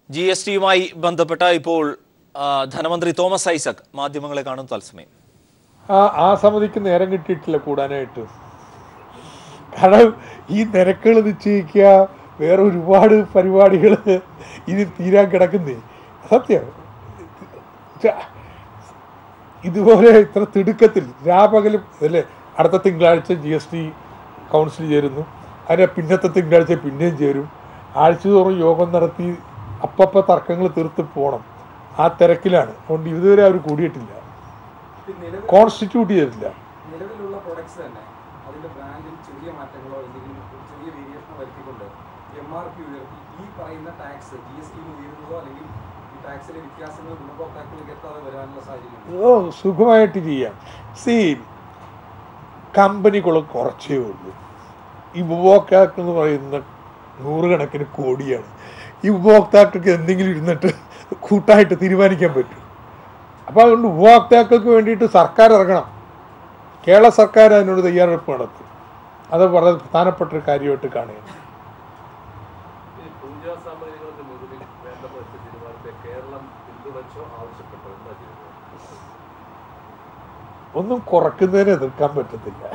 G S ടിയുമായി ബന്ധപ്പെട്ട ഇപ്പോൾ ആ, ധനമന്ത്രി തോമസ് ഐസക് മാധ്യമങ്ങളെ കാണും തത്സമയം ആ ആ സമിതിക്ക് നേരം കിട്ടിയിട്ടില്ല കൂടാനായിട്ട് കാരണം ഈ നിരക്കുകൾ നിശ്ചയിക്കുക വേറെ ഒരുപാട് പരിപാടികൾ ഇനി തീരാൻ കിടക്കുന്നേ സത്യം ച- ഇതുപോലെ ഇത്ര തിടുക്കത്തിൽ രാപകലും അല്ലേ അടുത്ത തിങ്കളാഴ്ച ജി എസ് ടി കൗൺസിൽ ചേരുന്നു അതിൻ്റെ പിന്നത്തെ തിങ്കളാഴ്ച പിന്നെയും ചേരും ആഴ്ചതോറും യോഗം നടത്തി അപ്പപ്പ തർക്കങ്ങൾ തീർത്ത് പോകണം ആ തിരക്കിലാണ് അതുകൊണ്ട് ഇതുവരെ അവർ കൂടിയിട്ടില്ല കോൺസ്റ്റിറ്റ്യൂട്ട് ചെയ്തിട്ടില്ല നിലവിലുള്ള പ്രൊഡക്ട്സ് തന്നെ അതിന്റെ ബ്രാൻഡിൽ ചെറിയ മാറ്റങ്ങളോ എന്തെങ്കിലും ചെറിയ വേരിയേഷനോ വരുത്തിക്കൊണ്ട് എം ആർ പി ഉയർത്തി ഈ പറയുന്ന ടാക്സ് ജി എസ് ടി ഉയരുന്നതോ അല്ലെങ്കിൽ ഈ ടാക്സിലെ വ്യത്യാസങ്ങൾ ഗുണഭോക്താക്കളിലേക്ക് എത്താതെ വരാനുള്ള സാഹചര്യം ഓ സുഖമായിട്ട് ചെയ്യാം സി കമ്പനികൾ കുറച്ചേ ഉള്ളൂ ഈ ഉപഭോക്താക്കൾ എന്ന് പറയുന്ന നൂറുകണക്കിന് കോടിയാണ് ഈ ഉപഭോക്താക്കൾക്ക് എന്തെങ്കിലും ഇരുന്നിട്ട് കൂട്ടായിട്ട് തീരുമാനിക്കാൻ പറ്റും അപ്പോൾ അതുകൊണ്ട് ഉപഭോക്താക്കൾക്ക് വേണ്ടിയിട്ട് സർക്കാർ ഇറങ്ങണം കേരള സർക്കാർ അതിനോട് തയ്യാറെടുപ്പ് നടത്തും അത് വളരെ പ്രധാനപ്പെട്ട ഒരു കാര്യമായിട്ട് കാണുകയാണ് ഈ പൂജാ സാമഗ്രികളുടെ നികുതി വേണ്ടെന്ന് വെച്ച തീരുമാനത്തെ കേരളം പിന്തുണച്ചോ ആവശ്യപ്പെട്ടോ എന്താ ചെയ്തത് ഒന്നും കുറക്കുന്നതിനെ എതിർക്കാൻ പറ്റത്തില്ല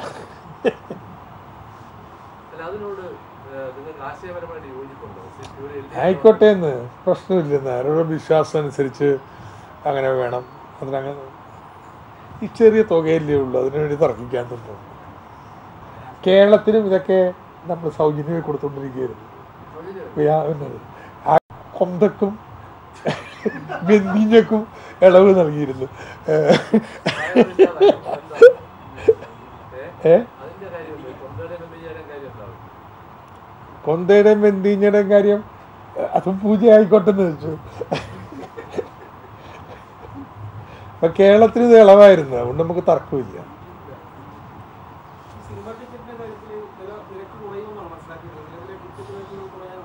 അല്ല അതിനോട് ഏഹ്, നിങ്ങൾക്ക് ആശയപരമായിട്ട് യോജിപ്പുണ്ടോ സി- ഒരു എൽ ഡി എഫ് ആയിക്കോട്ടെ എന്ന് പ്രശ്നമില്ലെന്ന് അവരുടെ വിശ്വാസം അനുസരിച്ച് അങ്ങനെ വേണം അതിനങ്ങനെ ഈ ചെറിയ തുകയല്ലേ ഉള്ളൂ അതിനു വേണ്ടി തർക്കിക്കാൻ തന്നെ കേരളത്തിലും ഇതൊക്കെ നമ്മൾ സൗജന്യമായി കൊടുത്തുകൊണ്ടിരിക്കുകയായിരുന്നു ഇപ്പൊ ആ പിന്നെ ആ കൊന്തക്കും ബെന്തിഞ്ഞക്കും ഇളവ് നൽകിയിരുന്നു ഏഹ് പ്രായമില്ലാതായി. എന്താ? ഏ? ഏ അതിന്റെ കാര്യം എന്താ? കൊന്തയുടെ ബന്ധുചാരം കാര്യം എന്താണ് കൊന്തയുടെയും ബെന്തിഞ്ഞയുടെയും കാര്യം ഏഹ് അതും പൂജ ആയിക്കോട്ടെ എന്ന് വെച്ചു അപ്പൊ കേരളത്തിന് ഇത് ഇളവായിരുന്നു അതുകൊണ്ട് നമുക്ക് തർക്കമില്ല സിനിമ ടിക്കറ്റിന്റെ കാര്യത്തിൽ വില നിരക്ക് കുറയുമെന്നാണ് മനസ്സിലാക്കിയത് നിലവിലെ ടിക്കറ്റ് നിരക്കുകൾ കുറയാനോ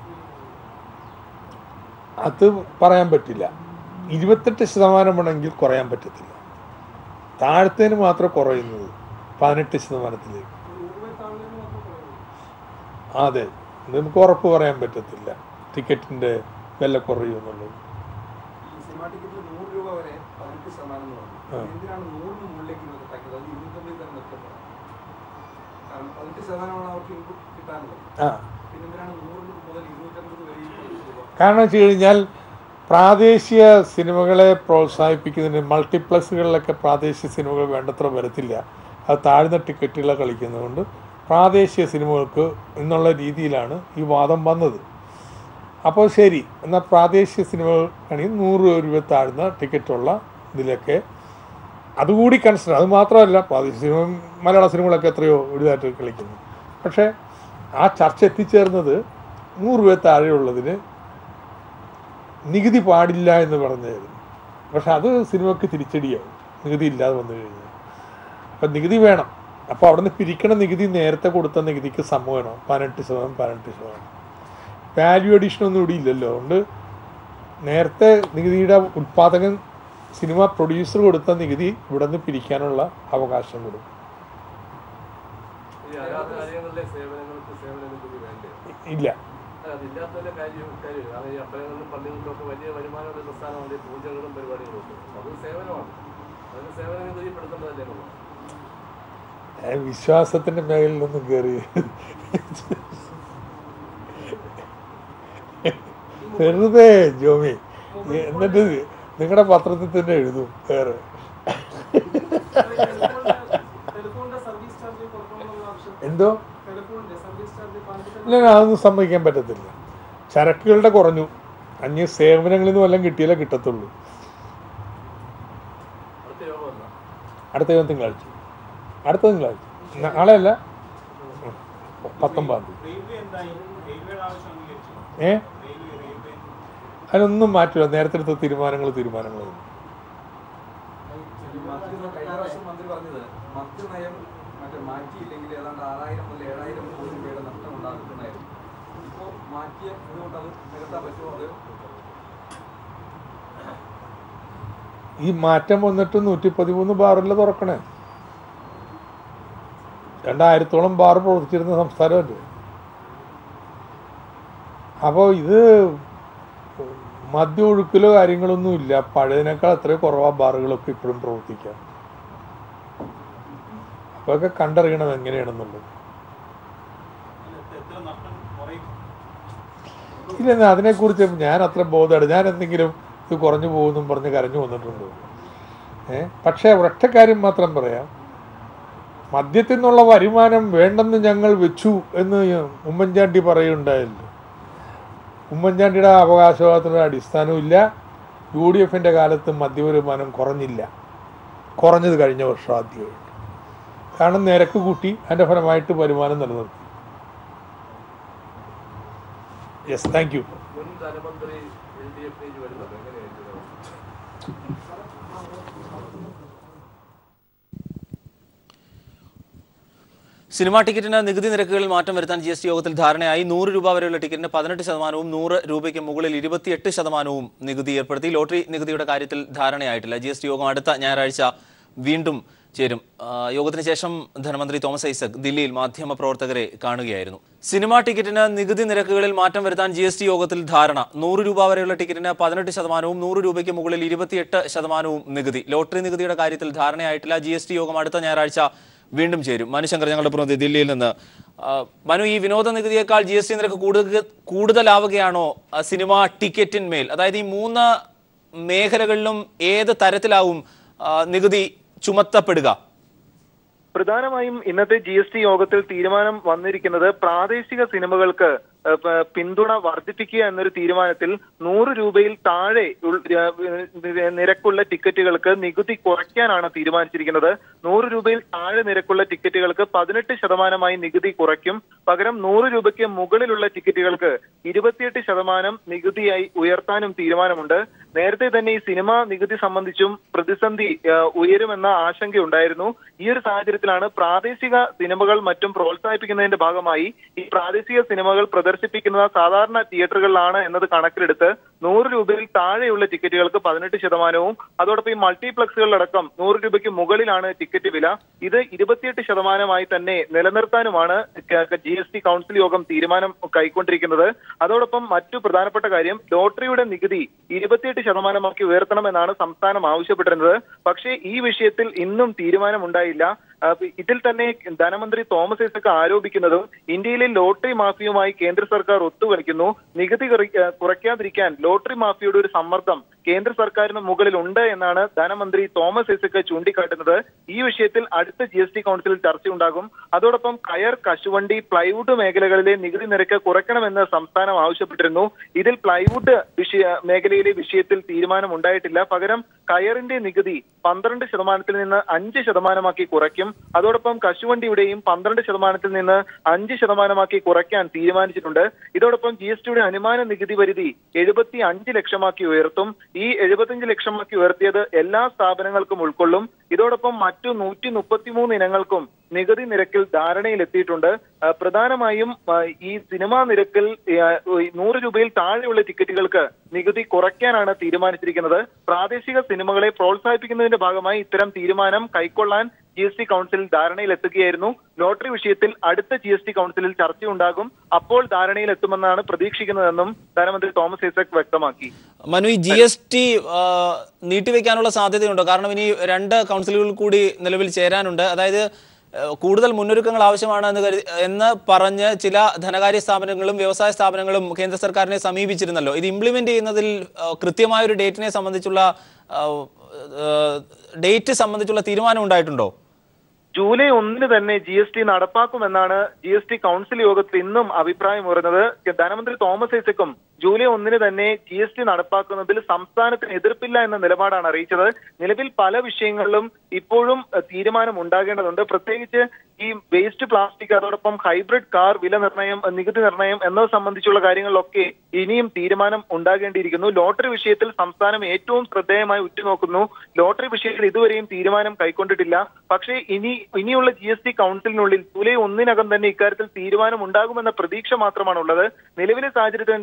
അത് പറയാൻ പറ്റില്ല ഇരുപത്തെട്ട് ശതമാനമാണെങ്കിൽ കുറയാൻ പറ്റത്തില്ല താഴത്തേന് മാത്രം കുറയുന്നത് പതിനെട്ട് ശതമാനത്തിലേക്ക് നൂറ് രൂപ താഴ്ന്നതിന് മാത്രം കുറയുന്നു അതെ ഇത് നമുക്ക് ഉറപ്പ് പറയാൻ പറ്റത്തില്ല ടിക്കറ്റിന്റെ വില കുറയുമെന്നുള്ളത് ഈ സിനിമ ടിക്കറ്റിൽ നൂറ് രൂപ വരെ പതിനെട്ട് ശതമാനം എന്ന് പറഞ്ഞു എന്തിനാണ് നൂറിന് മുകളിലേക്ക് നിർത്താക്കിയത് അത് ഇരുന്നൂറ്റമ്പതിൽ തന്നെ നിർത്തപ്പെടുന്നത് കാരണം പതിനെട്ട് ശതമാനമാണ് അവർക്ക് ഇൻപുട്ട് കിട്ടാനുള്ളത് ആ പിന്നെ എന്തിനാണ് നൂറ് മുതൽ ഇരുന്നൂറ്റമ്പത് വരെ ഈ പതിനെട്ട് രൂപ കാരണം വെച്ച് കഴിഞ്ഞാൽ പ്രാദേശിക സിനിമകളെ പ്രോത്സാഹിപ്പിക്കുന്നതിന് മൾട്ടിപ്ലക്സുകളിലൊക്കെ പ്രാദേശിക സിനിമകൾ വേണ്ടത്ര വരത്തില്ല അത് താഴ്ന്ന ടിക്കറ്റുകളെ കളിക്കുന്നതുകൊണ്ട് പ്രാദേശിക സിനിമകൾക്ക് എന്നുള്ള രീതിയിലാണ് ഈ വാദം വന്നത് അപ്പോൾ ശരി എന്നാൽ പ്രാദേശിക സിനിമകൾ ആണെങ്കിൽ നൂറ് രൂപ താഴ്ന്ന ടിക്കറ്റുള്ള ഇതിലൊക്കെ അതുകൂടി കൺസിഡർ അത് മാത്രമല്ല പ്രാദേശിക സിനിമ മലയാള സിനിമകളൊക്കെ എത്രയോ വലുതായിട്ട് കളിക്കുന്നു പക്ഷേ ആ ചർച്ച എത്തിച്ചേർന്നത് നൂറ് രൂപ താഴെയുള്ളതിന് നികുതി പാടില്ല എന്ന് പറഞ്ഞായിരുന്നു പക്ഷെ അത് സിനിമയ്ക്ക് തിരിച്ചടിയാവും നികുതി ഇല്ലാതെ വന്നു കഴിഞ്ഞാൽ അപ്പം നികുതി വേണം അപ്പോൾ അവിടെ നിന്ന് പിരിക്കണ നികുതി നേരത്തെ കൊടുത്ത നികുതിക്ക് സമം വേണം പതിനെട്ട് ശതമാനം പതിനെട്ട് ശതമാനം വാല്യൂ അഡീഷൻ ഒന്നും ഇവിടെ ഇല്ലല്ലോ അതുകൊണ്ട് നേരത്തെ നികുതിയുടെ ഉൽപ്പാദകൻ സിനിമ പ്രൊഡ്യൂസർ കൊടുത്ത നികുതി ഇവിടെ നിന്ന് പിരിക്കാനുള്ള അവകാശം കൊടുക്കും ഈ അനാഥാലയങ്ങളിലെ സേവനങ്ങൾക്ക് സേവന നികുതി വേണ്ടേ ഇല്ല അതില്ലാത്തതിന്റെ കാര്യം കാര്യം കാരണം ഈ അമ്പലങ്ങളിലും പള്ളികളിലും ഒക്കെ വലിയ വരുമാനമുള്ള പ്രസ്ഥാനമാണ് ഈ പൂജകളും പരിപാടികളും ഒക്കെ അത് സേവനമാണ് അതിന് സേവന നികുതി പെടുത്തേണ്ടതല്ലേ നമ്മൾ ഏ, വിശ്വാസത്തിന്റെ മേഖലയിലൊന്നും കയറി വെറുതെ ജോമി എന്നിട്ട് നിങ്ങളുടെ പത്രത്തിൽ തന്നെ എഴുതും വേറെ ടെലിഫോണിന്റെ സർവീസ് ചാർജ് കുറക്കണമെന്നുള്ള ആവശ്യം എന്തോ ടെലിഫോണിന്റെ സർവീസ് ചാർജ് പതിനെട്ട് ഇല്ല അതൊന്നും സമ്മതിക്കാൻ പറ്റത്തില്ല ചരക്കുകളുടെ കുറഞ്ഞു അന്യ സേവനങ്ങളിൽ നിന്ന് വല്ലതും കിട്ടിയാലേ കിട്ടത്തുള്ളൂ അടുത്ത യോഗം എന്നാ അടുത്ത യോഗം തിങ്കളാഴ്ച അടുത്ത തിങ്കളാഴ്ച നാളെയല്ല ഉം. പത്തൊമ്പതാം തീയതി റെയിൽവേ എന്തായി റെയിൽവേയുടെ ആവശ്യം അംഗീകരിച്ചു ഏ റെയിൽവേ റെയിൽവേ അതിനൊന്നും മാറ്റില്ല നേരത്തെ എടുത്ത തീരുമാനങ്ങൾ തീരുമാനങ്ങൾ തന്നെ. കഴിഞ്ഞ പ്രാവശ്യം മന്ത്രി പറഞ്ഞത് മദ്യനയം മറ്റേ മാറ്റിയില്ലെങ്കിൽ ഏതാണ്ട് ആറായിരം മുതൽ ഏഴായിരം കോടി രൂപയുടെ നഷ്ടം ഉണ്ടാകുന്നതായിരുന്നു ഇപ്പോൾ മാറ്റിയ ഇതുകൊണ്ട് അത് നികത്താൻ പറ്റുമോ അതോ ഈ മാറ്റം വന്നിട്ട് നൂറ്റി പതിമൂന്ന് ബാറിൽ തുറക്കണേ രണ്ടായിരത്തോളം ബാർ പ്രവർത്തിച്ചിരുന്ന സംസ്ഥാനമല്ലേ അപ്പോൾ ഇത് മദ്യം ഒഴുക്കലോ കാര്യങ്ങളൊന്നും ഇല്ല പഴയതിനേക്കാൾ അത്രയും കുറവാ ബാറുകളൊക്കെ ഇപ്പോഴും പ്രവർത്തിക്കാം അപ്പൊ ഒക്കെ കണ്ടറിയണം എങ്ങനെയാണെന്നുള്ളത് ഇല്ല അതിനെക്കുറിച്ച് ഞാൻ അത്ര ബോധമാണ് ഞാൻ എന്തെങ്കിലും ഇത് കുറഞ്ഞു പോകുമെന്നും പറഞ്ഞ് കരഞ്ഞു വന്നിട്ടുണ്ടോ ഏ പക്ഷേ ഒരൊറ്റ കാര്യം മാത്രം പറയാം മദ്യത്തിൽ നിന്നുള്ള വരുമാനം വേണ്ടെന്ന് ഞങ്ങൾ വെച്ചു എന്ന് ഉമ്മൻചാണ്ടി പറയുണ്ടായല്ലോ ഉമ്മൻചാണ്ടിയുടെ അവകാശവാദത്തിനുള്ള അടിസ്ഥാനവും ഇല്ല യു ഡി എഫിൻ്റെ കാലത്ത് മദ്യവരുമാനം കുറഞ്ഞില്ല കുറഞ്ഞത് കഴിഞ്ഞ വർഷം ആദ്യമായിട്ട് കാരണം നിരക്ക് കൂട്ടി അതിൻ്റെ ഫലമായിട്ട് വരുമാനം നിലനിർത്തി യെസ് താങ്ക് യു മുൻ ധനമന്ത്രി എൽ ഡി എഫിലേക്ക് വരുന്നത് എങ്ങനെയായിരിക്കും സിനിമാ ടിക്കറ്റിന് നികുതി നിരക്കുകളിൽ മാറ്റം വരുത്താൻ ജി എസ് ടി യോഗത്തിൽ ധാരണയായി നൂറ് രൂപ വരെയുള്ള ടിക്കറ്റിന് പതിനെട്ട് ശതമാനവും നൂറ് രൂപയ്ക്ക് മുകളിൽ ഇരുപത്തിയെട്ട് ശതമാനവും നികുതി ഏർപ്പെടുത്തി ലോട്ടറി നികുതിയുടെ കാര്യത്തിൽ ധാരണയായിട്ടില്ല ജി എസ് ടി യോഗം അടുത്ത ഞായറാഴ്ച വീണ്ടും ചേരും ആ, യോഗത്തിന് ശേഷം ധനമന്ത്രി തോമസ് ഐസക് ദില്ലിയിൽ മാധ്യമ പ്രവർത്തകരെ കാണുകയായിരുന്നു സിനിമാ ടിക്കറ്റിന് നികുതി നിരക്കുകളിൽ മാറ്റം വരുത്താൻ ജി എസ് ടി യോഗത്തിൽ ധാരണ നൂറ് രൂപ വരെയുള്ള ടിക്കറ്റിന് പതിനെട്ട് ശതമാനവും നൂറ് രൂപയ്ക്ക് മുകളിൽ ഇരുപത്തിയെട്ട് ശതമാനവും നികുതി ലോട്ടറി നികുതിയുടെ കാര്യത്തിൽ ധാരണയായിട്ടില്ല ജി എസ് ടി യോഗം അടുത്ത ഞായറാഴ്ച വീണ്ടും ചേരും മനുശങ്കർ ഞങ്ങളുടെ പ്രതിനിധി ദില്ലിയിൽ നിന്ന് ആ, മനു ഈ വിനോദ നികുതിയേക്കാൾ ജി എസ് ടി നിരക്ക് കൂടുതൽ കൂടുതലാവുകയാണോ ആ, സിനിമ ടിക്കറ്റിന്മേൽ അതായത് ഈ മൂന്ന് മേഖലകളിലും ഏത് തരത്തിലാവും ആ, നികുതി ചുമത്തപ്പെടുക പ്രധാനമായും ഇന്നത്തെ ജി എസ് ടി യോഗത്തിൽ തീരുമാനം വന്നിരിക്കുന്നത് പ്രാദേശിക സിനിമകൾക്ക് ഏഹ്, പ- പിന്തുണ വർദ്ധിപ്പിക്കുക എന്നൊരു തീരുമാനത്തിൽ നൂറ് രൂപയിൽ താഴെ ഉൾ- ഏഹ്, നിരക്കുള്ള ടിക്കറ്റുകൾക്ക് നികുതി കുറയ്ക്കാനാണ് തീരുമാനിച്ചിരിക്കുന്നത് നൂറ് രൂപയിൽ താഴെ നിരക്കുള്ള ടിക്കറ്റുകൾക്ക് പതിനെട്ട് ശതമാനമായി നികുതി കുറയ്ക്കും പകരം നൂറ് രൂപയ്ക്ക് മുകളിലുള്ള ടിക്കറ്റുകൾക്ക് ഇരുപത്തിയെട്ട് ശതമാനം നികുതിയായി ഉയർത്താനും തീരുമാനമുണ്ട് നേരത്തെ തന്നെ ഈ സിനിമ നികുതി സംബന്ധിച്ചും പ്രതിസന്ധി ഏഹ്, ഉയരുമെന്ന ആശങ്കയുണ്ടായിരുന്നു ഈ ഒരു സാഹചര്യത്തിലാണ് പ്രാദേശിക സിനിമകൾ മറ്റും പ്രോത്സാഹിപ്പിക്കുന്നതിന്റെ ഭാഗമായി ഈ പ്രാദേശിക സിനിമകൾ പ്രദർശിപ്പിക്കുന്ന സാധാരണ തിയേറ്ററുകളിലാണ് എന്നത് കണക്കിലെടുത്ത് നൂറ് രൂപയിൽ താഴെയുള്ള ടിക്കറ്റുകൾക്ക് പതിനെട്ട് ശതമാനവും അതോടൊപ്പം ഈ മൾട്ടിപ്ലക്സുകളിലടക്കം നൂറ് രൂപയ്ക്ക് മുകളിലാണ് ടിക്കറ്റ് വില ഇത് ഇരുപത്തിയെട്ട് ശതമാനമായി തന്നെ നിലനിർത്താനുമാണ് ജി എസ് ടി കൗൺസിൽ യോഗം തീരുമാനം കൈക്കൊണ്ടിരിക്കുന്നത് അതോടൊപ്പം മറ്റു പ്രധാനപ്പെട്ട കാര്യം ലോട്ടറിയുടെ നികുതി ഇരുപത്തിയെട്ട് ശതമാനമാക്കി ഉയർത്തണമെന്നാണ് സംസ്ഥാനം ആവശ്യപ്പെട്ടിരുന്നത് പക്ഷേ ഈ വിഷയത്തിൽ ഇന്നും തീരുമാനമുണ്ടായില്ല ആ, ഇതിൽ തന്നെ ധനമന്ത്രി തോമസ് ഐസക് ആരോപിക്കുന്നതും ഇന്ത്യയിലെ ലോട്ടറി മാഫിയുമായി കേന്ദ്ര സർക്കാർ ഒത്തുകളിക്കുന്നു നികുതി കുറ- ആ, കുറയ്ക്കാതിരിക്കാൻ ലോട്ടറി മാഫിയുടെ ഒരു സമ്മർദ്ദം കേന്ദ്ര സർക്കാരിന് മുകളിൽ ഉണ്ട് എന്നാണ് ധനമന്ത്രി തോമസ് ഐസക് ചൂണ്ടിക്കാട്ടുന്നത് ഈ വിഷയത്തിൽ അടുത്ത ജി എസ് ടി കൗൺസിലിൽ ചർച്ചയുണ്ടാകും അതോടൊപ്പം കയർ കശുവണ്ടി പ്ലൈവുഡ് മേഖലകളിലെ നികുതി നിരക്ക് കുറയ്ക്കണമെന്ന് സംസ്ഥാനം ആവശ്യപ്പെട്ടിരുന്നു ഇതിൽ പ്ലൈവുഡ് വിഷയ മേഖലയിലെ വിഷയത്തിൽ തീരുമാനമുണ്ടായിട്ടില്ല പകരം കയറിന്റെ നികുതി പന്ത്രണ്ട് ശതമാനത്തിൽ നിന്ന് അഞ്ച് ശതമാനമാക്കി കുറയ്ക്കും അതോടൊപ്പം കശുവണ്ടിയുടെയും പന്ത്രണ്ട് ശതമാനത്തിൽ നിന്ന് അഞ്ച് ശതമാനമാക്കി കുറയ്ക്കാൻ തീരുമാനിച്ചിട്ടുണ്ട് ഇതോടൊപ്പം ജി എസ് ടിയുടെ അനുമാന നികുതി പരിധി എഴുപത്തി അഞ്ച് ലക്ഷമാക്കി ഉയർത്തും ഈ എഴുപത്തിയഞ്ച് ലക്ഷമാക്കി ഉയർത്തിയത് എല്ലാ സ്ഥാപനങ്ങൾക്കും ഉൾക്കൊള്ളും ഇതോടൊപ്പം മറ്റു നൂറ്റി മുപ്പത്തിമൂന്ന് ഇനങ്ങൾക്കും നികുതി നിരക്കിൽ ധാരണയിലെത്തിയിട്ടുണ്ട് ആ, പ്രധാനമായും ആ, ഈ സിനിമാ നിരക്കിൽ ആ, ഈ നൂറ് രൂപയിൽ താഴെയുള്ള ടിക്കറ്റുകൾക്ക് നികുതി കുറയ്ക്കാനാണ് തീരുമാനിച്ചിരിക്കുന്നത് പ്രാദേശിക സിനിമകളെ പ്രോത്സാഹിപ്പിക്കുന്നതിന്റെ ഭാഗമായി ഇത്തരം തീരുമാനം കൈക്കൊള്ളാൻ ജി എസ് ടി കൗൺസിൽ ധാരണയിലെത്തുകയായിരുന്നു ലോട്ടറി വിഷയത്തിൽ അടുത്ത ജി എസ് ടി കൗൺസിലിൽ ചർച്ചയുണ്ടാകും അപ്പോൾ ധാരണയിലെത്തുമെന്നാണ് പ്രതീക്ഷിക്കുന്നതെന്നും ധനമന്ത്രി തോമസ് ഐസക് വ്യക്തമാക്കി മനു ഈ ജി എസ് ടി നീട്ടിവെക്കാനുള്ള സാധ്യതയുണ്ടോ കാരണം ഇനി രണ്ട് കൗൺസിലുകൾ കൂടി നിലവിൽ ചേരാനുണ്ട് അതായത് ആ, കൂടുതൽ മുന്നൊരുക്കങ്ങൾ ആവശ്യമാണ് എന്ന് കരുതി എന്ന് പറഞ്ഞ് ചില ധനകാര്യ സ്ഥാപനങ്ങളും വ്യവസായ സ്ഥാപനങ്ങളും കേന്ദ്ര സർക്കാരിനെ സമീപിച്ചിരുന്നല്ലോ ഇത് ഇംപ്ലിമെന്റ് ചെയ്യുന്നതിൽ ആ, കൃത്യമായ ഒരു ഡേറ്റിനെ സംബന്ധിച്ചുള്ള ആ, ആ, ഡേറ്റ് സംബന്ധിച്ചുള്ള തീരുമാനം ഉണ്ടായിട്ടുണ്ടോ ജൂലൈ ഒന്നിന് തന്നെ ജി എസ് ടി നടപ്പാക്കുമെന്നാണ് ജി എസ് ടി കൗൺസിൽ യോഗത്തിൽ ഇന്നും അഭിപ്രായം ഉയർന്നത് ധനമന്ത്രി തോമസ് ഐസക്കും ജൂലൈ ഒന്നിന് തന്നെ ജി എസ് ടി നടപ്പാക്കുന്നതിൽ സംസ്ഥാനത്തിന് എതിർപ്പില്ല എന്ന നിലപാടാണ് അറിയിച്ചത് നിലവിൽ പല വിഷയങ്ങളിലും ഇപ്പോഴും ഏഹ്, തീരുമാനം ഉണ്ടാകേണ്ടതുണ്ട് പ്രത്യേകിച്ച് ഈ വേസ്റ്റ് പ്ലാസ്റ്റിക് അതോടൊപ്പം ഹൈബ്രിഡ് കാർ വില നിർണ്ണയം ഏഹ്, നികുതി നിർണ്ണയം എന്നത് സംബന്ധിച്ചുള്ള കാര്യങ്ങളിലൊക്കെ ഇനിയും തീരുമാനം ഉണ്ടാകേണ്ടിയിരിക്കുന്നു ലോട്ടറി വിഷയത്തിൽ സംസ്ഥാനം ഏറ്റവും ശ്രദ്ധേയമായി ഉറ്റുനോക്കുന്നു ലോട്ടറി വിഷയത്തിൽ ഇതുവരെയും തീരുമാനം കൈക്കൊണ്ടിട്ടില്ല പക്ഷേ ഇനി ഇനിയുള്ള ജി എസ് ടി കൗൺസിലിനുള്ളിൽ ജൂലൈ ഒന്നിനകം തന്നെ ഇക്കാര്യത്തിൽ തീരുമാനം ഉണ്ടാകുമെന്ന പ്രതീക്ഷ മാത്രമാണ് ഉള്ളത് നിലവിലെ സാഹചര്യത്തിൽ എന്തായാലും ജൂലൈ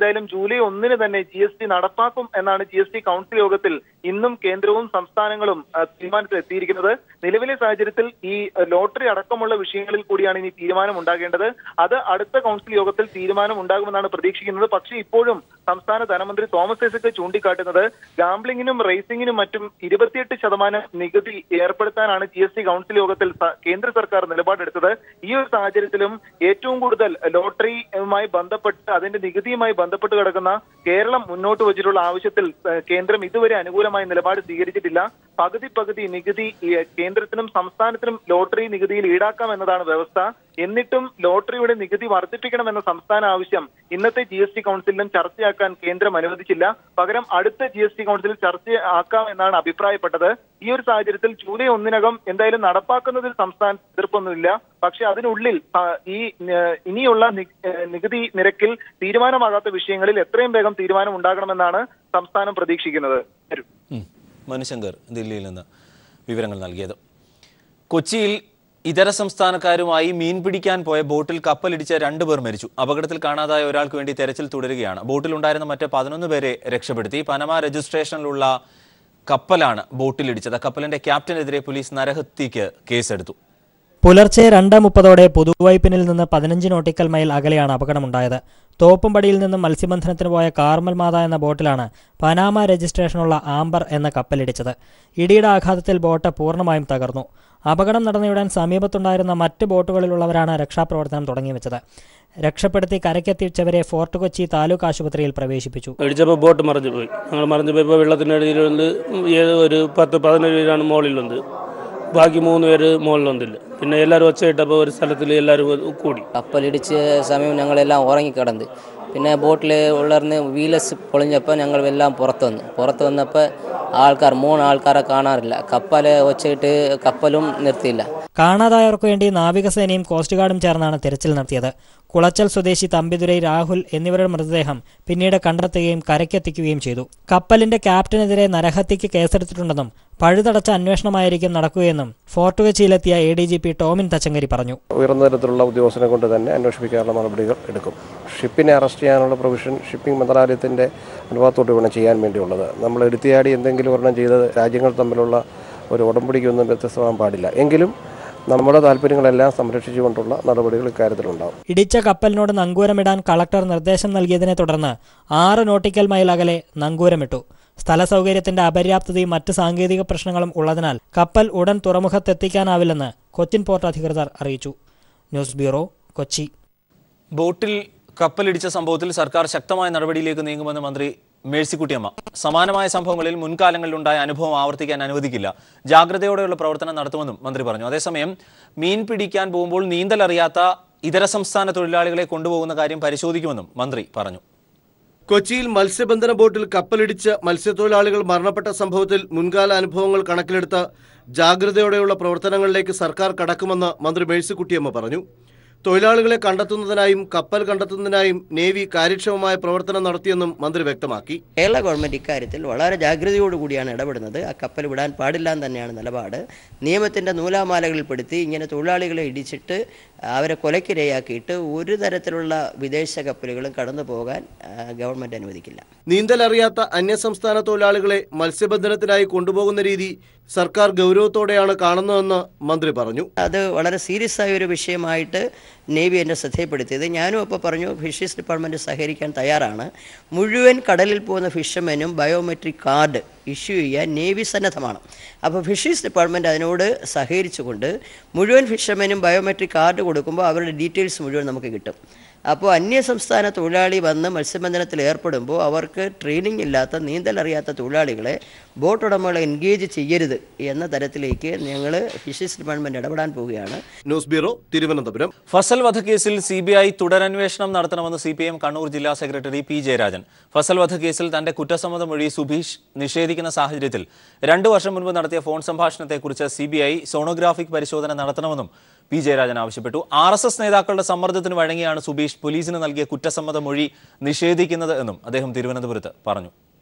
ജൂലൈ ഒന്നിന് തന്നെ ജി എസ് ടി നടപ്പാക്കും എന്നാണ് ജി എസ് ടി കൗൺസിൽ യോഗത്തിൽ ഇന്നും കേന്ദ്രവും സംസ്ഥാനങ്ങളും ആ, തീരുമാനത്തിലെത്തിയിരിക്കുന്നത് നിലവിലെ സാഹചര്യത്തിൽ ഈ ആ, ലോട്ടറി അടക്കമുള്ള വിഷയങ്ങളിൽ കൂടിയാണ് ഇനി തീരുമാനം ഉണ്ടാകേണ്ടത് അത് അടുത്ത കൗൺസിൽ യോഗത്തിൽ തീരുമാനം ഉണ്ടാകുമെന്നാണ് പ്രതീക്ഷിക്കുന്നത് പക്ഷേ ഇപ്പോഴും സംസ്ഥാന ധനമന്ത്രി തോമസ് ഐസക് ചൂണ്ടിക്കാട്ടുന്നത് ഗാംബ്ലിങ്ങിനും റേസിംഗിനും മറ്റും ഇരുപത്തിയെട്ട് ശതമാനം നികുതി ഏർപ്പെടുത്താനാണ് ജി എസ് ടി കൗൺസിൽ യോഗത്തിൽ സ- കേന്ദ്ര സർക്കാർ നിലപാടെടുത്തത് ഈ ഒരു സാഹചര്യത്തിലും ഏറ്റവും കൂടുതൽ ലോട്ടറിയുമായി ബന്ധപ്പെട്ട് അതിന്റെ നികുതിയുമായി ബന്ധപ്പെട്ട് കിടക്കുന്ന കേരളം മുന്നോട്ട് വച്ചിട്ടുള്ള ആവശ്യത്തിൽ ഏഹ്, കേന്ദ്രം ഇതുവരെ അനുകൂലമായ നിലപാട് സ്വീകരിച്ചിട്ടില്ല പകുതി പകുതി നികുതി ഈ, കേന്ദ്രത്തിനും സംസ്ഥാനത്തിനും ലോട്ടറി നികുതിയിൽ ഈടാക്കാം എന്നതാണ് വ്യവസ്ഥ എന്നിട്ടും ലോട്ടറിയുടെ നികുതി വർദ്ധിപ്പിക്കണമെന്ന സംസ്ഥാന ആവശ്യം ഇന്നത്തെ ജി എസ് ടി കൗൺസിലിലും ചർച്ചയാക്കാൻ കേന്ദ്രം അനുവദിച്ചില്ല പകരം അടുത്ത ജി എസ് ടി കൗൺസിലിൽ ചർച്ച ആക്കാം എന്നാണ് അഭിപ്രായപ്പെട്ടത് ഈ ഒരു സാഹചര്യത്തിൽ ജൂലൈ ഒന്നിനകം എന്തായാലും നടപ്പാക്കുന്നതിൽ സംസ്ഥാന എതിർപ്പൊന്നുമില്ല പക്ഷെ അതിനുള്ളിൽ ആ, ഈ ഏഹ്, ഇനിയുള്ള നി- ഏഹ്, നികുതി നിരക്കിൽ തീരുമാനമാകാത്ത വിഷയങ്ങളിൽ എത്രയും വേഗം തീരുമാനം ഉണ്ടാകണമെന്നാണ് സംസ്ഥാനം പ്രതീക്ഷിക്കുന്നത് അരുൺ. ഉം. മനുശങ്കർ ദില്ലിയിൽ നിന്ന് വിവരങ്ങൾ നൽകിയത് കൊച്ചിയിൽ ഇതര സംസ്ഥാനക്കാരുമായി മീൻ പിടിക്കാൻ പോയ ബോട്ടിൽ കപ്പലിടിച്ച് രണ്ടുപേർ മരിച്ചു അപകടത്തിൽ കാണാതായ ഒരാൾക്ക് വേണ്ടി തെരച്ചിൽ തുടരുകയാണ് ബോട്ടിലുണ്ടായിരുന്ന മറ്റ് പതിനൊന്ന് പേരെ രക്ഷപ്പെടുത്തി പനമ രജിസ്ട്രേഷനിലുള്ള കപ്പലാണ് ബോട്ടിലിടിച്ചത് കപ്പലിന്റെ ക്യാപ്റ്റനെതിരെ പോലീസ് നരഹത്യക്ക് കേസെടുത്തു പുലർച്ചെ രണ്ട് മുപ്പതോടെ പുതുവൈപ്പിനിൽ നിന്ന് പതിനഞ്ച് നോട്ടിക്കൽ മൈൽ അകലെയാണ് അപകടമുണ്ടായത് തോപ്പുംപടിയിൽ നിന്നും മത്സ്യബന്ധനത്തിന് പോയ കാർമൽ മാത എന്ന ബോട്ടിലാണ് പനാമ രജിസ്ട്രേഷനുള്ള ആംബർ എന്ന കപ്പലിടിച്ചത് ഇടിയുടെ ആഘാതത്തിൽ ബോട്ട് പൂർണ്ണമായും തകർന്നു അപകടം നടന്നയുടൻ സമീപത്തുണ്ടായിരുന്ന മറ്റ് ബോട്ടുകളിലുള്ളവരാണ് രക്ഷാപ്രവർത്തനം തുടങ്ങിവെച്ചത് രക്ഷപ്പെടുത്തി കരയ്ക്കെത്തിച്ചവരെ ഫോർട്ട് കൊച്ചി താലൂക്ക് ആശുപത്രിയിൽ പ്രവേശിപ്പിച്ചു ഇടിച്ചപ്പോൾ ബോട്ട് മറിഞ്ഞു പോയി ഞങ്ങൾ മറിഞ്ഞു പോയപ്പോൾ വെള്ളത്തിനടിയിൽ വന്ന് ഏത് ഒരു പത്ത് പതിനേഴ് പേരാണ് മുകളിൽ വന്നത് ബാക്കി മൂന്ന് പേര് മുകളിൽ വന്നില്ല പിന്നെ എല്ലാവരും ഒച്ചയിട്ടപ്പോൾ ഒരു സ്ഥലത്തിൽ എല്ലാവരും കൂടി കപ്പലിടിച്ച സമയം ഞങ്ങളെല്ലാം ഉറങ്ങിക്കിടന്ന് പിന്നെ ബോട്ടിൽ ഉള്ളർന്ന് വീലസ് പൊളിഞ്ഞപ്പോൾ ഞങ്ങൾ എല്ലാം പുറത്ത് വന്നു പുറത്ത് വന്നപ്പോൾ ആൾക്കാർ മൂന്ന് ആൾക്കാരെ കാണാറില്ല കപ്പൽ ഒച്ചയിട്ട് കപ്പലും നിർത്തിയില്ല കാണാതായവർക്ക് വേണ്ടി നാവികസേനയും കോസ്റ്റ് ഗാർഡും ചേർന്നാണ് തിരച്ചിൽ നടത്തിയത് കുളച്ചൽ സ്വദേശി തമ്പിദുരൈ രാഹുൽ എന്നിവരുടെ മൃതദേഹം പിന്നീട് കണ്ടെത്തുകയും കരയ്ക്കെത്തിക്കുകയും ചെയ്തു കപ്പലിന്റെ ക്യാപ്റ്റനെതിരെ നരഹത്യക്ക് കേസെടുത്തിട്ടുണ്ടെന്നും പഴുതടച്ച അന്വേഷണമായിരിക്കും നടക്കുകയെന്നും ഫോർട്ട് കൊച്ചിയിലെത്തിയ A D G P Tomin Thachankary പറഞ്ഞു ഉയർന്ന തരത്തിലുള്ള ഉദ്യോഗസ്ഥനെ കൊണ്ട് തന്നെ അന്വേഷിപ്പിക്കാനുള്ള നടപടികൾ എടുക്കും ഷിപ്പിനെ അറസ്റ്റ് ചെയ്യാനുള്ള പ്രൊവിഷൻ ഷിപ്പിംഗ് മന്ത്രാലയത്തിൻ്റെ അനുഭവത്തോട് വേണം ചെയ്യാൻ വേണ്ടിയുള്ളത് നമ്മൾ എടുത്തിയാടി എന്തെങ്കിലും ഒരെണ്ണം ചെയ്ത് രാജ്യങ്ങൾ തമ്മിലുള്ള ഒരു ഉടമ്പടിക്കൊന്നും വ്യത്യസ്തമാകാൻ പാടില്ല എങ്കിലും നമ്മുടെ താല്പര്യങ്ങളെല്ലാം സംരക്ഷിച്ചുകൊണ്ടുള്ള നടപടികൾ ഇക്കാര്യത്തിലുണ്ടാവും ഇടിച്ച കപ്പലിനോട് നങ്കൂരമിടാൻ കളക്ടർ നിർദ്ദേശം നൽകിയതിനെ തുടർന്ന് ആറ് നോട്ടിക്കൽ മൈൽ അകലെ നങ്കൂരമിട്ടു സ്ഥല സൗകര്യത്തിന്റെ അപര്യാപ്തതയും മറ്റ് സാങ്കേതിക പ്രശ്നങ്ങളും ഉള്ളതിനാൽ കപ്പൽ ഉടൻ തുറമുഖത്തെത്തിക്കാനാവില്ലെന്ന് കൊച്ചിൻ പോർട്ട് അധികൃതർ അറിയിച്ചു ന്യൂസ് ബ്യൂറോ കൊച്ചി ബോട്ടിൽ കപ്പലിടിച്ച സംഭവത്തിൽ സർക്കാർ ശക്തമായ നടപടിയിലേക്ക് നീങ്ങുമെന്ന് മന്ത്രി മേഴ്സിക്കുട്ടിയമ്മ സമാനമായ സംഭവങ്ങളിൽ മുൻകാലങ്ങളിലുണ്ടായ അനുഭവം ആവർത്തിക്കാൻ അനുവദിക്കില്ല ജാഗ്രതയോടെയുള്ള പ്രവർത്തനം നടത്തുമെന്നും മന്ത്രി പറഞ്ഞു അതേസമയം മീൻ പിടിക്കാൻ പോകുമ്പോൾ നീന്തൽ അറിയാത്ത ഇതര സംസ്ഥാന തൊഴിലാളികളെ കൊണ്ടുപോകുന്ന കാര്യം പരിശോധിക്കുമെന്നും മന്ത്രി പറഞ്ഞു കൊച്ചിയിൽ മത്സ്യബന്ധന ബോട്ടിൽ കപ്പലിടിച്ച് മത്സ്യത്തൊഴിലാളികൾ മരണപ്പെട്ട സംഭവത്തിൽ മുൻകാല അനുഭവങ്ങൾ കണക്കിലെടുത്ത് ജാഗ്രതയോടെയുള്ള പ്രവർത്തനങ്ങളിലേക്ക് സർക്കാർ കടക്കുമെന്ന് മന്ത്രി മേഴ്സിക്കുട്ടിയമ്മ പറഞ്ഞു തൊഴിലാളികളെ കണ്ടെത്തുന്നതിനായും കപ്പൽ കണ്ടെത്തുന്നതിനായും നേവി കാര്യക്ഷമമായ പ്രവർത്തനം നടത്തിയെന്നും മന്ത്രി വ്യക്തമാക്കി കേരള ഗവൺമെൻറ് ഇക്കാര്യത്തിൽ വളരെ ജാഗ്രതയോടുകൂടിയാണ് ഇടപെടുന്നത് ആ കപ്പൽ വിടാൻ പാടില്ല എന്ന് തന്നെയാണ് നിലപാട് നിയമത്തിൻ്റെ നൂലാമാലകളിൽപ്പെടുത്തി ഇങ്ങനെ തൊഴിലാളികളെ ഇടിച്ചിട്ട് അവരെ കൊലക്കിരയാക്കിയിട്ട് ഒരു തരത്തിലുള്ള വിദേശ കപ്പലുകളും കടന്നു പോകാൻ ആ, ഗവൺമെൻറ് അനുവദിക്കില്ല നീന്തൽ അറിയാത്ത അന്യസംസ്ഥാന തൊഴിലാളികളെ മത്സ്യബന്ധനത്തിനായി കൊണ്ടുപോകുന്ന രീതി സർക്കാർ ഗൗരവത്തോടെയാണ് കാണുന്നതെന്ന് മന്ത്രി പറഞ്ഞു അത് വളരെ സീരിയസ് ആയ ഒരു വിഷയമായിട്ട് നേവി എന്നെ ശ്രദ്ധയപ്പെടുത്തിയത് ഞാനും അപ്പോൾ പറഞ്ഞു ഫിഷറീസ് ഡിപ്പാർട്ട്മെൻറ്റ് സഹകരിക്കാൻ തയ്യാറാണ് മുഴുവൻ കടലിൽ പോകുന്ന ഫിഷർമെനും ബയോമെട്രിക് കാർഡ് ഇഷ്യൂ ചെയ്യാൻ നേവി സന്നദ്ധമാണ് അപ്പോൾ ഫിഷറീസ് ഡിപ്പാർട്ട്മെൻറ്റ് അതിനോട് സഹകരിച്ചുകൊണ്ട് മുഴുവൻ ഫിഷർമെനും ബയോമെട്രിക് കാർഡ് കൊടുക്കുമ്പോൾ അവരുടെ ഡീറ്റെയിൽസ് മുഴുവൻ നമുക്ക് കിട്ടും അപ്പോൾ അന്യസംസ്ഥാന തൊഴിലാളി വന്ന് മത്സ്യബന്ധനത്തിൽ ഏർപ്പെടുമ്പോൾ അവർക്ക് ട്രെയിനിങ് ഇല്ലാത്ത നീന്തൽ അറിയാത്ത തൊഴിലാളികളെ ബോട്ട് ഉടമകളെ എൻഗേജ് ചെയ്യരുത് എന്ന തരത്തിലേക്ക് ഞങ്ങൾ ഫിഷറീസ് ഡിപ്പാർട്ട്മെൻറ്റ് ഇടപെടാൻ പോവുകയാണ് ന്യൂസ് ബ്യൂറോ തിരുവനന്തപുരം ഫസൽ വധക്കേസിൽ സി ബി ഐ തുടരന്വേഷണം നടത്തണമെന്ന് സി പി എം കണ്ണൂർ ജില്ലാ സെക്രട്ടറി പി ജയരാജൻ ഫസൽ വധക്കേസിൽ തന്റെ കുറ്റസമ്മത മൊഴി സുബീഷ് നിഷേധിക്കുന്ന സാഹചര്യത്തിൽ രണ്ടു വർഷം മുൻപ് നടത്തിയ ഫോൺ സംഭാഷണത്തെക്കുറിച്ച് സി ബി ഐ സോണോഗ്രാഫിക് പരിശോധന നടത്തണമെന്നും പി ജയരാജൻ ആവശ്യപ്പെട്ടു ആർ എസ് എസ് നേതാക്കളുടെ സമ്മർദ്ദത്തിന് വഴങ്ങിയാണ് സുബീഷ് പോലീസിന് നൽകിയ കുറ്റസമ്മത മൊഴി നിഷേധിക്കുന്നത് എന്നും അദ്ദേഹം തിരുവനന്തപുരത്ത് പറഞ്ഞു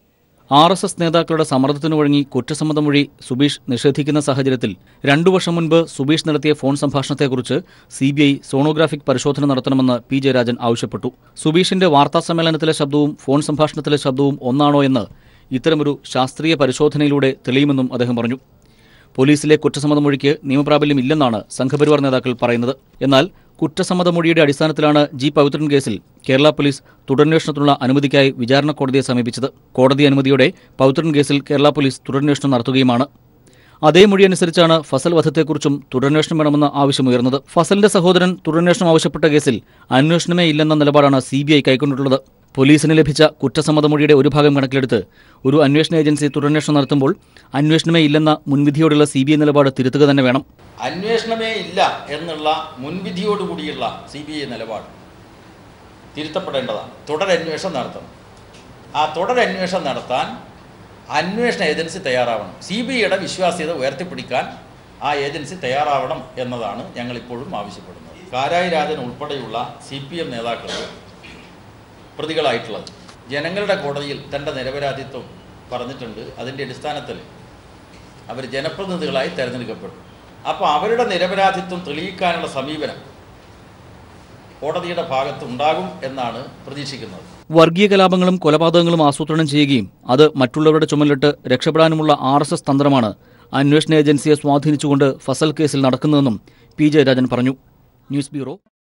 ആർ എസ് എസ് നേതാക്കളുടെ സമ്മർദ്ദത്തിന് വഴങ്ങി കുറ്റസമ്മതം മൊഴി സുബീഷ് നിഷേധിക്കുന്ന സാഹചര്യത്തിൽ രണ്ടു വർഷം മുൻപ് സുബീഷ് നടത്തിയ ഫോൺ സംഭാഷണത്തെക്കുറിച്ച് സി ബി ഐ സോണോഗ്രാഫിക് പരിശോധന നടത്തണമെന്ന് പി ജയരാജൻ ആവശ്യപ്പെട്ടു സുബീഷിന്റെ വാർത്താസമ്മേളനത്തിലെ ശബ്ദവും ഫോൺ സംഭാഷണത്തിലെ ശബ്ദവും ഒന്നാണോ എന്ന് ഇത്തരമൊരു ശാസ്ത്രീയ പരിശോധനയിലൂടെ തെളിയുമെന്നും അദ്ദേഹം പറഞ്ഞു പോലീസിലെ കുറ്റസമ്മതമൊഴിക്ക് നിയമപ്രാബല്യം ഇല്ലെന്നാണ് സംഘപരിവാർ നേതാക്കൾ പറയുന്നത് എന്നാൽ കുറ്റസമ്മതമൊഴിയുടെ അടിസ്ഥാനത്തിലാണ് ജി പവിത്രൻ കേസിൽ കേരള പോലീസ് തുടരന്വേഷണത്തിനുള്ള അനുമതിക്കായി വിചാരണ കോടതിയെ സമീപിച്ചത് കോടതി അനുമതിയോടെ പവിത്രൻ കേസിൽ കേരള പോലീസ് തുടരന്വേഷണം നടത്തുകയുമാണ് അതേ മൊഴി അനുസരിച്ചാണ് ഫസൽ വധത്തെക്കുറിച്ചും തുടരന്വേഷണം വേണമെന്ന ആവശ്യമുയർന്നത് ഫസലിന്റെ സഹോദരൻ തുടരന്വേഷണം ആവശ്യപ്പെട്ട കേസിൽ അന്വേഷണമേ ഇല്ലെന്ന നിലപാടാണ് സി ബി ഐ കൈക്കൊണ്ടിട്ടുള്ളത് പോലീസിന് ലഭിച്ച കുറ്റസമ്മതമൊഴിയുടെ ഒരു ഭാഗം കണക്കിലെടുത്ത് ഒരു അന്വേഷണ ഏജൻസി തുടരന്വേഷണം നടത്തുമ്പോൾ അന്വേഷണമേ ഇല്ലെന്ന മുൻവിധിയോടുള്ള സി ബി ഐ നിലപാട് തിരുത്തുക തന്നെ വേണം അന്വേഷണമേ ഇല്ല എന്നുള്ള മുൻവിധിയോടുകൂടിയുള്ള സി ബി ഐ നിലപാട് തിരുത്തപ്പെടേണ്ടതാണ് തുടരന്വേഷണം നടത്തണം ആ തുടരന്വേഷണം നടത്താൻ അന്വേഷണ ഏജൻസി തയ്യാറാവണം സി ബി ഐയുടെ വിശ്വാസ്യത ഉയർത്തിപ്പിടിക്കാൻ ആ ഏജൻസി തയ്യാറാവണം എന്നതാണ് ഞങ്ങളിപ്പോഴും ആവശ്യപ്പെടുന്നത് കാരായി രാജൻ ഉൾപ്പെടെയുള്ള സി പി എം നേതാക്കൾ പ്രതികളായിട്ടുള്ളത് ജനങ്ങളുടെ കോടതിയിൽ തൻ്റെ നിരപരാധിത്വം പറഞ്ഞിട്ടുണ്ട് അതിൻ്റെ അടിസ്ഥാനത്തിൽ അവർ ജനപ്രതിനിധികളായി തിരഞ്ഞെടുക്കപ്പെട്ടു അപ്പോൾ അവരുടെ നിരപരാധിത്വം തെളിയിക്കാനുള്ള സമീപനം കോടതിയുടെ ഭാഗത്ത് ഉണ്ടാകും എന്നാണ് പ്രതീക്ഷിക്കുന്നത് വർഗീയ കലാപങ്ങളും കൊലപാതകങ്ങളും ആസൂത്രണം ചെയ്യുകയും അത് മറ്റുള്ളവരുടെ ചുമലിട്ട് രക്ഷപ്പെടാനുമുള്ള ആർ എസ് എസ് തന്ത്രമാണ് അന്വേഷണ ഏജൻസിയെ സ്വാധീനിച്ചുകൊണ്ട് ഫസൽ കേസിൽ നടക്കുന്നതെന്നും പി ജയരാജൻ പറഞ്ഞു ന്യൂസ് ബ്യൂറോ